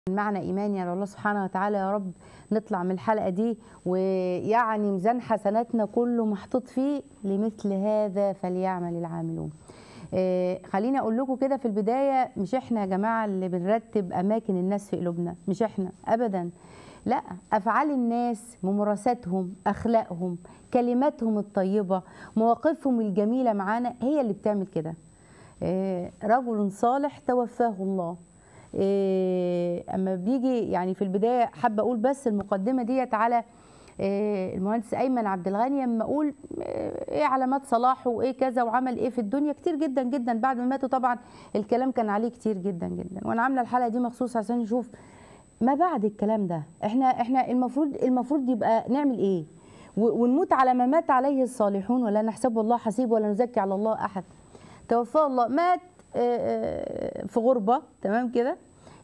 معنى ايماني على الله سبحانه وتعالى يا رب نطلع من الحلقه دي ويعني ميزان حسناتنا كله محطوط فيه لمثل هذا فليعمل العاملون آه، خليني اقول لكم كده في البدايه مش احنا يا جماعه اللي بنرتب اماكن الناس في قلوبنا مش احنا ابدا لا افعال الناس ممارساتهم اخلاقهم كلماتهم الطيبه مواقفهم الجميله معانا هي اللي بتعمل كده آه، رجل صالح توفاه الله إيه اما بيجي يعني في البدايه حابه اقول بس المقدمه ديت على إيه المهندس ايمن عبد الغني اما اقول ايه علامات صلاحه وايه كذا وعمل ايه في الدنيا كتير جدا جدا بعد ما ماتوا طبعا الكلام كان عليه كتير جدا جدا وانا عامله الحلقه دي مخصوص عشان نشوف ما بعد الكلام ده احنا احنا المفروض المفروض يبقى نعمل ايه ونموت على ما مات عليه الصالحون ولا نحسب الله حسيب ولا نزكي على الله احد توفاه الله مات في غربة تمام كده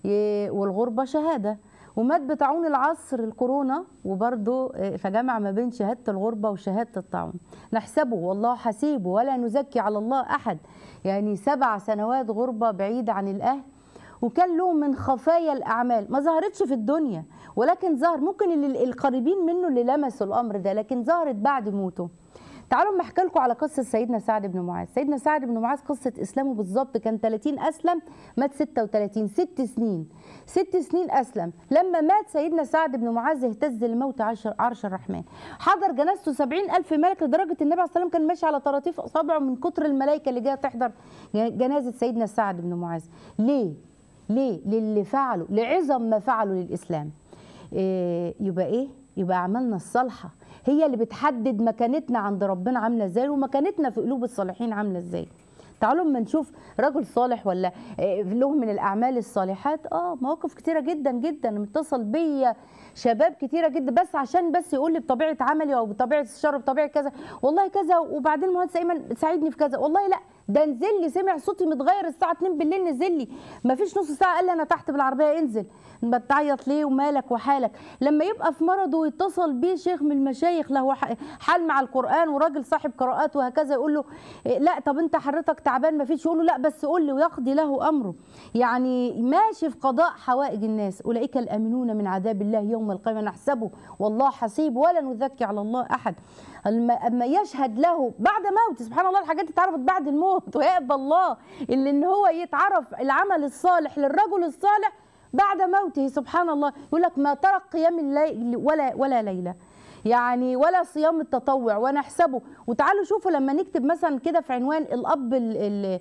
والغربة شهادة ومات بطاعون العصر الكورونا وبرضه فجمع ما بين شهادة الغربة وشهادة الطاعون نحسبه والله حسيبه ولا نزكي على الله أحد يعني سبع سنوات غربة بعيدة عن الأهل وكان له من خفايا الأعمال ما ظهرتش في الدنيا ولكن ظهر ممكن اللي القريبين منه اللي لمسوا الأمر ده لكن ظهرت بعد موته تعالوا اما احكي لكم على قصه سيدنا سعد بن معاذ سيدنا سعد بن معاذ قصه اسلامه بالظبط كان 30 اسلم مات 36 ست سنين ست سنين اسلم لما مات سيدنا سعد بن معاذ اهتز لموت عرش, عرش الرحمن حضر جنازته 70 الف ملك لدرجه النبي عليه الصلاه والسلام كان ماشي على طراطيف اصابعه من كتر الملائكه اللي جايه تحضر جنازه سيدنا سعد بن معاذ ليه ليه للي فعله لعظم ما فعله للاسلام إيه يبقى ايه يبقى اعمالنا الصالحه هي اللي بتحدد مكانتنا عند ربنا عامله ازاي ومكانتنا في قلوب الصالحين عامله ازاي تعالوا اما نشوف رجل صالح ولا له من الاعمال الصالحات اه مواقف كتيره جدا جدا متصل بيا شباب كتيره جدا بس عشان بس يقول لي بطبيعه عملي او بطبيعه الشر بطبيعه كذا والله كذا وبعدين المهندس ايمن ساعدني في كذا والله لا ده نزل لي سمع صوتي متغير الساعه 2 بالليل نزل لي ما فيش نص ساعه قال لي انا تحت بالعربيه انزل بتعيط ليه ومالك وحالك لما يبقى في مرضه ويتصل بيه شيخ من المشايخ له حال مع القران وراجل صاحب قراءات وهكذا يقول له لا طب انت حضرتك تعبان ما فيش يقول له لا بس قول لي ويقضي له امره يعني ماشي في قضاء حوائج الناس اولئك الامنون من عذاب الله يوم القيامه نحسبه والله حسيب ولا نزكي على الله احد اما يشهد له بعد موت سبحان الله الحاجات اتعرفت بعد الموت ويقبل الله اللي ان هو يتعرف العمل الصالح للرجل الصالح بعد موته سبحان الله يقول لك ما ترك قيام الليل ولا ولا ليله يعني ولا صيام التطوع ونحسبه وتعالوا شوفوا لما نكتب مثلا كده في عنوان الاب ال ال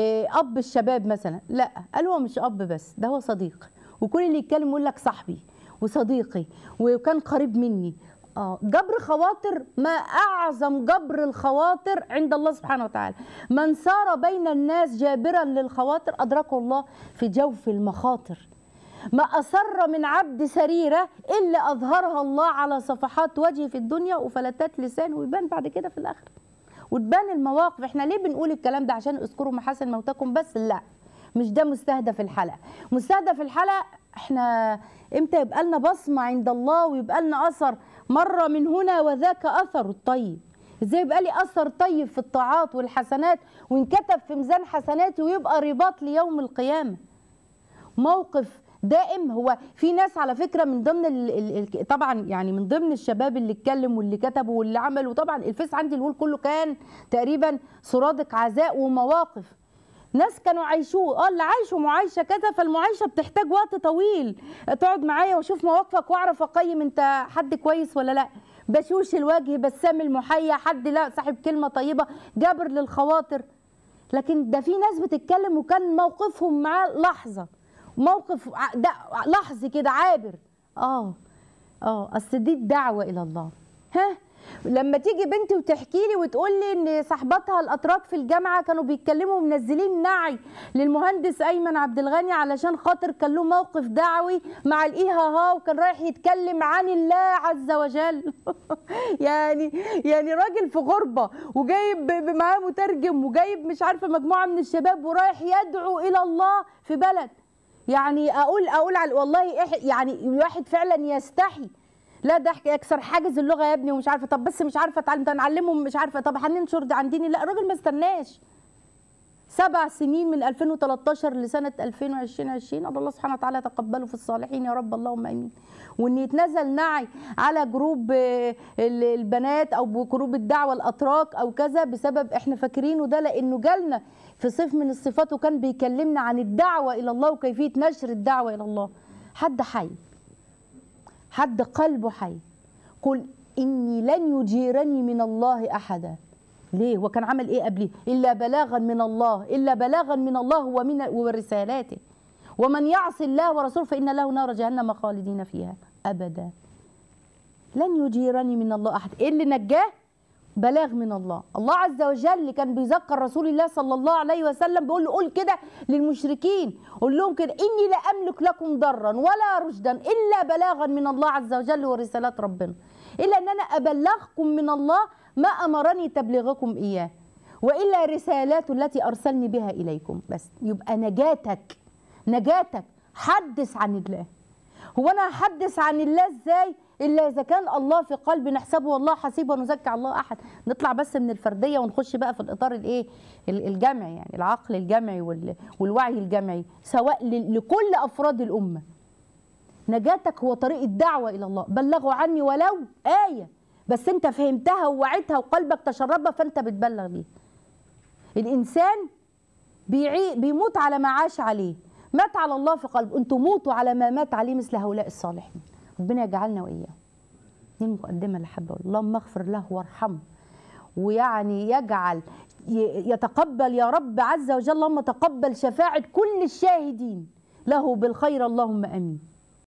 اب الشباب مثلا لا قال هو مش اب بس ده هو صديق وكل اللي يتكلم يقول لك صاحبي وصديقي وكان قريب مني اه جبر خواطر ما اعظم جبر الخواطر عند الله سبحانه وتعالى من سار بين الناس جابرا للخواطر ادركه الله في جوف المخاطر ما أسر من عبد سريرة إلا أظهرها الله على صفحات وجهه في الدنيا وفلتات لسانه ويبان بعد كده في الآخرة وتبان المواقف احنا ليه بنقول الكلام ده عشان اذكروا محاسن موتكم بس لا مش ده مستهدف الحلقة مستهدف الحلقة احنا امتى يبقى لنا بصمة عند الله ويبقى لنا أثر مرة من هنا وذاك أثر الطيب ازاي يبقى لي اثر طيب في الطاعات والحسنات وينكتب في ميزان حسناتي ويبقى رباط ليوم القيامه موقف دائم هو في ناس على فكره من ضمن ال ال طبعا يعني من ضمن الشباب اللي اتكلم واللي كتبوا واللي عملوا طبعا الفيس عندي الهول كله كان تقريبا سرادق عزاء ومواقف ناس كانوا عايشوه اه اللي عايشوا معايشه كذا فالمعايشه بتحتاج وقت طويل تقعد معايا واشوف مواقفك واعرف اقيم انت حد كويس ولا لا بشوش الوجه بسام المحيا حد لا صاحب كلمه طيبه جابر للخواطر لكن ده في ناس بتتكلم وكان موقفهم معاه لحظه موقف ده لحظي كده عابر اه اه اصل دي الدعوه الى الله ها لما تيجي بنتي وتحكي لي وتقول لي ان صاحباتها الاتراك في الجامعه كانوا بيتكلموا منزلين نعي للمهندس ايمن عبد الغني علشان خاطر كان له موقف دعوي مع الايها ها وكان رايح يتكلم عن الله عز وجل يعني يعني راجل في غربه وجايب معاه مترجم وجايب مش عارفه مجموعه من الشباب ورايح يدعو الى الله في بلد يعني اقول اقول على والله يعني الواحد فعلا يستحي لا ده يكسر حاجز اللغه يا ابني ومش عارفه طب بس مش عارفه اتعلم نعلمهم مش عارفه طب هننشر ده عن ديني لا الراجل ما استناش سبع سنين من 2013 لسنه 2020 الله سبحانه وتعالى تقبله في الصالحين يا رب اللهم امين وان يتنزل نعي على جروب آه، ال- البنات او جروب الدعوه الاتراك او كذا بسبب احنا فاكرينه ده لانه جالنا في صيف من الصفات وكان بيكلمنا عن الدعوه الى الله وكيفيه نشر الدعوه الى الله حد حي حد قلبه حي قل إني لن يجيرني من الله أحدا ليه وكان عمل إيه قبليه إلا بلاغا من الله إلا بلاغا من الله ومن ورسالاته ومن يعص الله ورسوله فإن له نار جهنم خالدين فيها أبدا لن يجيرني من الله أحد إيه اللي نجاه بلاغ من الله الله عز وجل كان بيذكر رسول الله صلى الله عليه وسلم بيقول له قول كده للمشركين قول لهم كده إني لا أملك لكم ضرا ولا رشدا إلا بلاغا من الله عز وجل ورسالات ربنا إلا أن أنا أبلغكم من الله ما أمرني تبليغكم إياه وإلا رسالات التي أرسلني بها إليكم بس يبقى نجاتك نجاتك حدث عن الله هو انا هحدث عن الله ازاي الا اذا كان الله في قلبي نحسبه والله حسيب ونزكي على الله احد نطلع بس من الفرديه ونخش بقى في الاطار الايه ال- الجمعي يعني العقل الجمعي وال- والوعي الجمعي سواء ل- لكل افراد الامه نجاتك هو طريق الدعوه الى الله بلغوا عني ولو ايه بس انت فهمتها ووعيتها وقلبك تشربها فانت بتبلغ بيها الانسان بيعي بيموت على ما عاش عليه مات على الله في قلبه انتم موتوا على ما مات عليه مثل هؤلاء الصالحين ربنا يجعلنا واياهم دي المقدمه اللي حابه أقولها. اللهم اغفر له وارحمه ويعني يجعل ي- يتقبل يا رب عز وجل اللهم تقبل شفاعه كل الشاهدين له بالخير اللهم امين